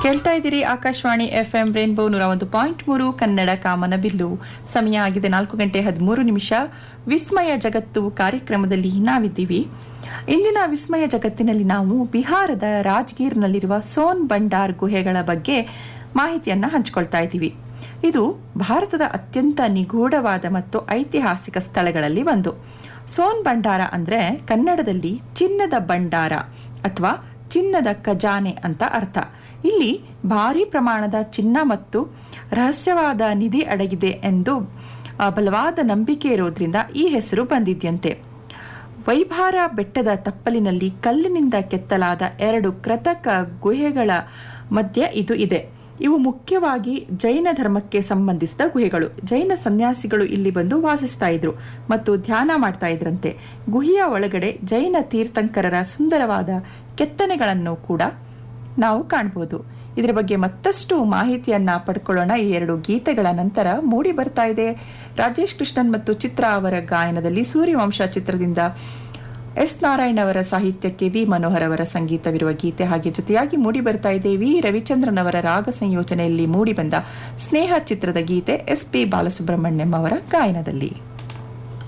ಕೇಳ್ತಾ ಇದ್ದೀರಿ Akashvani F M rainbow ನೂರ ಒಂದು ಪಾಯಿಂಟ್ ಮೂರು ಕನ್ನಡ ಕಾಮನ ಬಿಲ್ಲು ಸಮಯ ಆಗಿದೆ ನಾಲ್ಕು ಗಂಟೆ ಹದಿಮೂರು ನಿಮಿಷ ವಿಸ್ಮಯ ಜಗತ್ತು ಕಾರ್ಯಕ್ರಮದಲ್ಲಿ ನಾವಿದ್ದೀವಿ ಇಂದಿನ ವಿಸ್ಮಯ ಜಗತ್ತಿನಲ್ಲಿ ನಾವು ಬಿಹಾರದ ರಾಜ್ಗೀರ್ನಲ್ಲಿರುವ ಸೋನ್ ಬಂಡಾರ್ ಗುಹೆಗಳ ಬಗ್ಗೆ ಮಾಹಿತಿಯನ್ನ ಹಂಚಿಕೊಳ್ತಾ ಇದ್ದೀವಿ ಇದು ಭಾರತದ ಅತ್ಯಂತ ನಿಗೂಢವಾದ ಮತ್ತು ಐತಿಹಾಸಿಕ ಸ್ಥಳಗಳಲ್ಲಿ ಒಂದು ಸೋನ್ ಭಂಡಾರ ಅಂದ್ರೆ ಕನ್ನಡದಲ್ಲಿ ಚಿನ್ನದ ಭಂಡಾರ ಅಥವಾ ಚಿನ್ನದ ಖಜಾನೆ ಅಂತ ಅರ್ಥ ಇಲ್ಲಿ ಭಾರಿ ಪ್ರಮಾಣದ ಚಿನ್ನ ಮತ್ತು ರಹಸ್ಯವಾದ ನಿಧಿ ಅಡಗಿದೆ ಎಂದು ಆ, ಬಲವಾದ ನಂಬಿಕೆ ಇರೋದ್ರಿಂದ ಈ ಹೆಸರು ಬಂದಿದ್ಯಂತೆ ವೈಭಾರ ಬೆಟ್ಟದ ತಪ್ಪಲಿನಲ್ಲಿ ಕಲ್ಲಿನಿಂದ ಕೆತ್ತಲಾದ ಎರಡು ಕೃತಕ ಗುಹೆಗಳ ಮಧ್ಯೆ ಇದು ಇದೆ ಇವು ಮುಖ್ಯವಾಗಿ ಜೈನ ಧರ್ಮಕ್ಕೆ ಸಂಬಂಧಿಸಿದ ಗುಹೆಗಳು ಜೈನ ಸನ್ಯಾಸಿಗಳು ಇಲ್ಲಿ ಬಂದು ವಾಸಿಸ್ತಾ ಇದ್ರು ಮತ್ತು ಧ್ಯಾನ ಮಾಡ್ತಾ ಇದ್ರಂತೆ ಗುಹೆಯ ಒಳಗಡೆ ಜೈನ ತೀರ್ಥಂಕರರ ಸುಂದರವಾದ ಕೆತ್ತನೆಗಳನ್ನು ಕೂಡ ನಾವು ಕಾಣಬಹುದು ಇದರ ಬಗ್ಗೆ ಮತ್ತಷ್ಟು ಮಾಹಿತಿಯನ್ನ ಪಡ್ಕೊಳ್ಳೋಣ ಈ ಎರಡು ಗೀತೆಗಳ ನಂತರ ಮೂಡಿ ಬರ್ತಾ ಇದೆ ರಾಜೇಶ್ ಕೃಷ್ಣನ್ ಮತ್ತು ಚಿತ್ರ ಅವರ ಗಾಯನದಲ್ಲಿ ಸೂರ್ಯವಂಶ ಚಿತ್ರದಿಂದ ಎಸ್ ನಾರಾಯಣ್ ಅವರ ಸಾಹಿತ್ಯಕ್ಕೆ ವಿ ಮನೋಹರ್ ಅವರ ಸಂಗೀತವಿರುವ ಗೀತೆ ಹಾಗೆ ಜೊತೆಯಾಗಿ ಮೂಡಿ ಬರ್ತಾ ಇದೆ ವಿ ರವಿಚಂದ್ರನ್ ಅವರ ರಾಗ ಸಂಯೋಜನೆಯಲ್ಲಿ ಮೂಡಿಬಂದ ಸ್ನೇಹ ಚಿತ್ರದ ಗೀತೆ ಎಸ್ ಪಿ ಬಾಲಸುಬ್ರಹ್ಮಣ್ಯಂ ಅವರ ಗಾಯನದಲ್ಲಿ